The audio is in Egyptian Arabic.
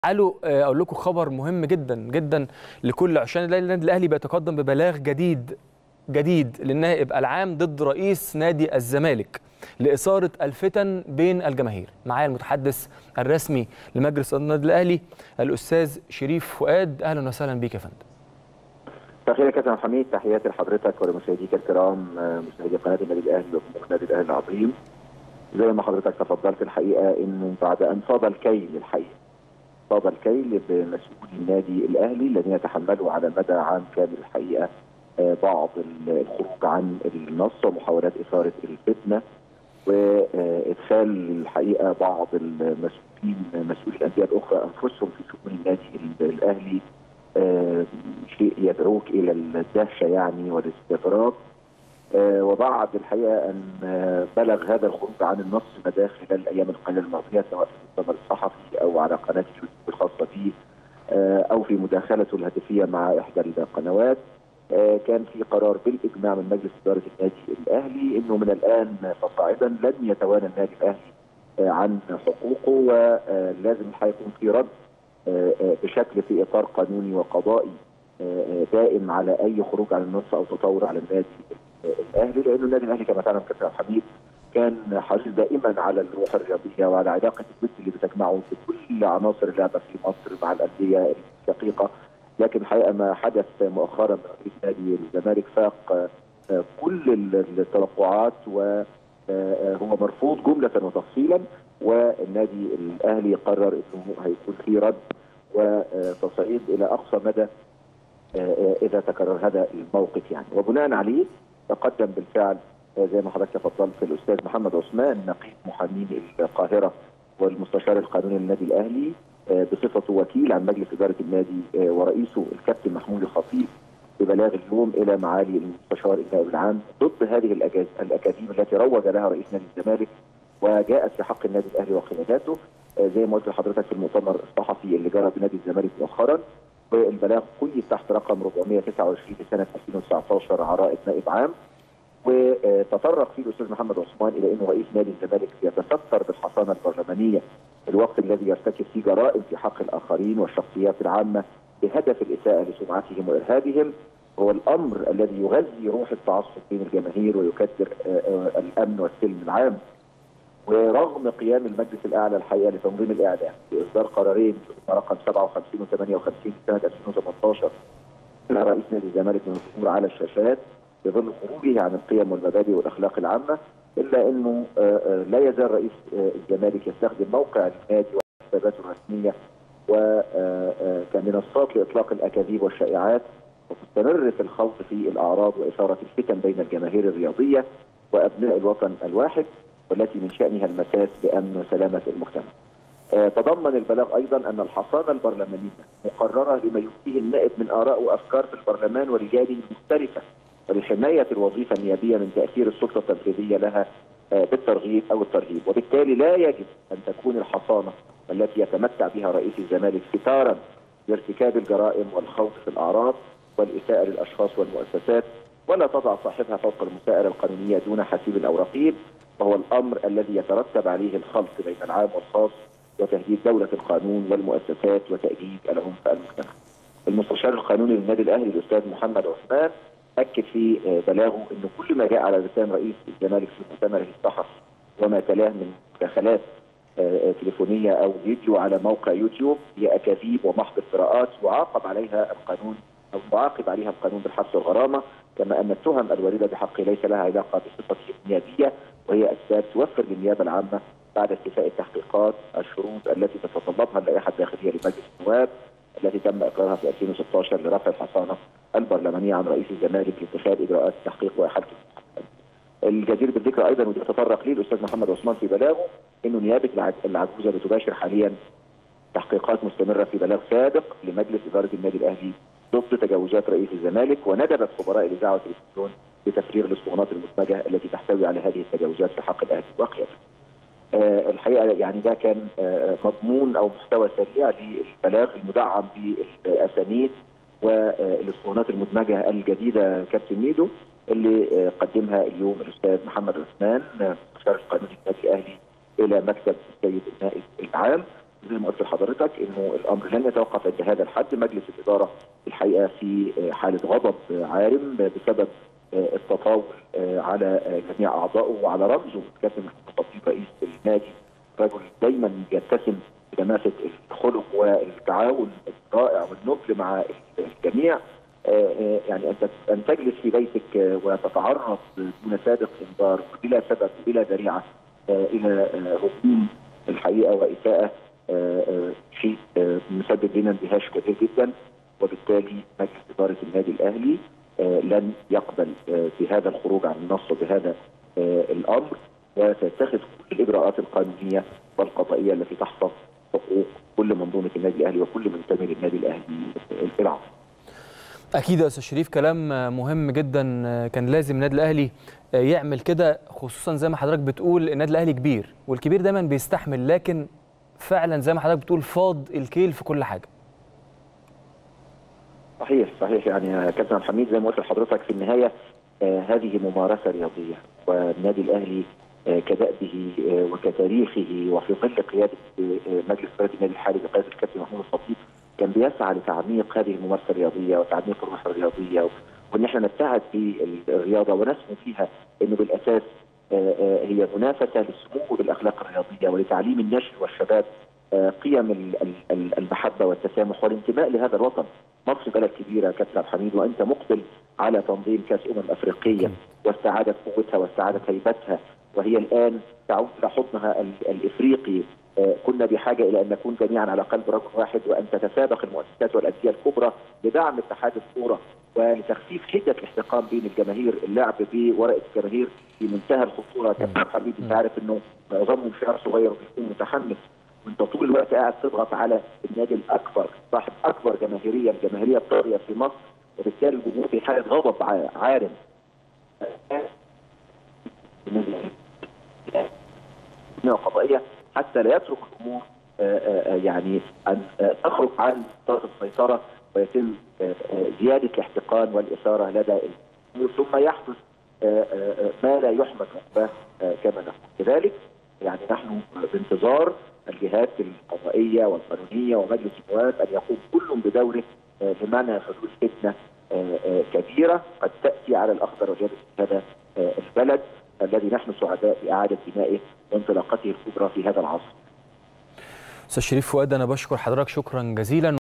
تعالوا آه، اقول لكم خبر مهم جدا جدا لكل عشان الاهلي النادي الاهلي بيتقدم ببلاغ جديد جديد للنائب العام ضد رئيس نادي الزمالك لاثاره الفتن بين الجماهير معايا المتحدث الرسمي لمجلس النادي الاهلي الاستاذ شريف فؤاد اهلا وسهلا بيك يا فندم تحيه يا كابتن حميد تحياتي لحضرتك ولمشاهديك الكرام آه، مشاهدي قناه النادي الاهلي وجمهور النادي الاهلي العظيم زي ما حضرتك تفضلت الحقيقه انه بعد ان فاض الكيل الحقيقه فاض الكيل بمسؤولي النادي الاهلي الذين يتحملوا على مدى عام كامل الحقيقه آه، بعض الخروج عن النص ومحاولات اثاره الفتنه وادخال الحقيقه بعض المسؤولين مسؤولي الانديه الاخرى انفسهم في شؤون النادي الاهلي آه، شيء يدعوك الى الدهشه يعني والاستغراب آه، وبعد الحقيقه ان آه، بلغ هذا الخروج عن النص مداخل الايام القليله الماضيه سواء في المؤتمر الصحفي او على قناه اليوتيوب الخاصه به آه، او في مداخلته الهاتفيه مع احدى القنوات آه، كان في قرار بالاجماع من مجلس اداره النادي الاهلي انه من الان فصاعدا لن يتوانى النادي الاهلي آه، عن حقوقه ولازم الحقيقه يكون في رد آه، آه، بشكل في اطار قانوني وقضائي آه، آه، دائم على اي خروج عن النص او تطور على النادي آه، الاهلي لانه النادي الاهلي كما تعلم كابتن عبد الحميد كان حريص دائما على الروح الرياضيه وعلى علاقه الود اللي بتجمعه في كل عناصر اللعبه في مصر مع الانديه الشقيقه لكن الحقيقه ما حدث مؤخرا من رئيس نادي الزمالك فاق آه، كل ال- التوقعات وهو مرفوض جمله وتفصيلا والنادي الاهلي قرر انه هيكون في رد وتصعيد الى اقصى مدى آه، آه، اذا تكرر هذا الموقف يعني وبناء عليه تقدم بالفعل آه، زي ما حضرتك تفضلت الاستاذ محمد عثمان نقيب محامين القاهره والمستشار القانوني للنادي الاهلي آه، بصفته وكيل عن مجلس اداره النادي آه، ورئيسه الكابتن محمود الخطيب ببلاغ اليوم الى معالي المستشار النائب العام ضد هذه الأجاز- الاكاذيب التي روج لها رئيس نادي الزمالك وجاءت في حق النادي الاهلي وقياداته آه، زي ما قلت لحضرتك في المؤتمر الصحفي اللي جرى بنادي الزمالك مؤخرا والبلاغ قيد تحت رقم 429 لسنه 2019 عرائض نائب عام وتطرق فيه الاستاذ محمد عثمان الى انه رئيس نادي الزمالك يتستر بالحصانه البرلمانيه في الوقت الذي يرتكب فيه جرائم في حق الاخرين والشخصيات العامه بهدف الاساءه لسمعتهم وارهابهم هو الامر الذي يغذي روح التعصب بين الجماهير ويكدر آه، آه، الامن والسلم العام ورغم قيام المجلس الاعلى الحقيقه لتنظيم الاعلام باصدار قرارين رقم 57 و 58 سنه 2018 على رئيس نادي الزمالك من الظهور على الشاشات بظل خروجه عن القيم والمبادئ والاخلاق العامه الا انه آه، آه، لا يزال رئيس آه، الزمالك يستخدم موقع النادي وحساباته الرسميه وكمنصات لاطلاق الاكاذيب والشائعات وتستمر في الخوض في الاعراض واثاره الفتن بين الجماهير الرياضيه وابناء الوطن الواحد والتي من شانها المساس بامن وسلامه المجتمع. آه، تضمن البلاغ ايضا ان الحصانه البرلمانيه مقرره لما يؤتيه النائب من اراء وافكار في البرلمان ورجاله المختلفه ولحمايه الوظيفه النيابيه من تاثير السلطه التنفيذيه لها آه، بالترغيب او الترهيب وبالتالي لا يجب ان تكون الحصانه التي يتمتع بها رئيس الزمالك ستارا لارتكاب الجرائم والخوض في الاعراض والاساءه للاشخاص والمؤسسات ولا تضع صاحبها فوق المساءله القانونيه دون حسيب او رقيب وهو الامر الذي يترتب عليه الخلط بين العام والخاص وتهديد دوله القانون والمؤسسات وتأجيج العنف المجتمع. المستشار القانوني للنادي الاهلي الاستاذ محمد عثمان اكد في آه، بلاغه انه كل ما جاء على لسان رئيس الزمالك في مؤتمره الصحفي وما تلاه من مداخلات آه، آه، تليفونيه او فيديو على موقع يوتيوب هي اكاذيب ومحض افتراءات يعاقب عليها القانون او يعاقب عليها القانون بالحبس والغرامه كما ان التهم الوارده بحقه ليس لها علاقه بصفته النيابيه وهي اسباب توفر للنيابه العامه بعد استيفاء التحقيقات الشروط التي تتطلبها اللائحه الداخليه لمجلس النواب التي تم اقرارها في 2016 لرفع الحصانه البرلمانيه عن رئيس الزمالك لاتخاذ اجراءات التحقيق واحالته الجدير بالذكر ايضا ودي تطرق ليه الاستاذ محمد عثمان في بلاغه انه نيابه العج- العجوزه بتباشر حاليا تحقيقات مستمره في بلاغ سابق لمجلس اداره النادي الاهلي ضد تجاوزات رئيس الزمالك وندبت خبراء الاذاعه والتلفزيون بتفريغ الاسطوانات المدمجه التي تحتوي على هذه التجاوزات في حق الاهلي وقيادته. آه الحقيقه يعني ده كان آه مضمون او محتوى سريع للبلاغ المدعم بالاسانيد والاسطوانات المدمجه الجديده كابتن ميدو اللي آه قدمها اليوم الاستاذ محمد عثمان آه، مستشار القانوني النادي الاهلي الى مكتب السيد النائب العام زي ما قلت لحضرتك انه الامر لن يتوقف عند هذا الحد مجلس الاداره الحقيقه في حاله غضب عارم بسبب التطاول على جميع اعضائه وعلى رمزه كابتن محمود الخطيب رئيس النادي رجل دايما يتسم بلماسه الخلق والتعاون الرائع والنبل مع الجميع يعني ان ان تجلس في بيتك وتتعرض دون سابق انذار بلا سبب بلا ذريعه الى هجوم الحقيقه واساءه شيء مسبب لنا اندهاش كبير جدا وبالتالي مجلس اداره النادي الاهلي لن يقبل بهذا الخروج عن النص وبهذا الامر وسيتخذ كل الاجراءات القانونيه والقضائيه التي تحفظ حقوق كل منظومه النادي الاهلي وكل منتمي للنادي الاهلي العظيم. اكيد يا استاذ شريف كلام مهم جدا كان لازم النادي الاهلي يعمل كده خصوصا زي ما حضرتك بتقول النادي الاهلي كبير والكبير دايما بيستحمل لكن فعلا زي ما حضرتك بتقول فاض الكيل في كل حاجه صحيح صحيح يعني كابتن عبد الحميد زي ما قلت لحضرتك في النهايه آه هذه ممارسه رياضيه والنادي الاهلي آه كدأبه آه وكتاريخه وفي ظل قياده مجلس اداره النادي الحالي بقياده الكابتن محمود الخطيب كان بيسعى لتعميق هذه الممارسه الرياضيه وتعميق الروح الرياضيه وان احنا نبتعد في الرياضه ونسمو فيها انه بالاساس هي منافسه للسمو بالاخلاق الرياضيه ولتعليم النشء والشباب قيم المحبه والتسامح والانتماء لهذا الوطن. مصر بلد كبيره كابتن عبد الحميد وانت مقبل على تنظيم كاس امم افريقيه واستعاده قوتها واستعاده هيبتها وهي الان تعود الى حضنها الافريقي كنا بحاجه الى ان نكون جميعا على قلب رجل واحد وان تتسابق المؤسسات والانديه الكبرى لدعم اتحاد الكوره ولتخفيف حده الاحتقان بين الجماهير اللعب بورقه الجماهير في منتهى الخطوره كابتن حميد انت عارف انه معظمهم شعب صغير وبيكون متحمس وانت طول الوقت قاعد تضغط على النادي الاكبر صاحب اكبر جماهيريه الجماهيريه الطاغيه في مصر وبالتالي الجمهور في حاله غضب عارم قضائيه حتى لا يترك الامور يعني ان تخرج عن سيطره السيطره ويتم زياده الاحتقان والاثاره لدى الجمهور ثم يحدث ما لا يحمد عقباه كما نقول كذلك يعني نحن بانتظار الجهات القضائيه والقانونيه ومجلس النواب ان يقوم كل بدوره لمنع حدوث فتنه كبيره قد تاتي على الاخضر واليابس في هذا البلد الذي نحن سعداء باعاده بنائه وانطلاقته الكبرى في هذا العصر. استاذ شريف فؤاد انا بشكر حضرتك شكرا جزيلا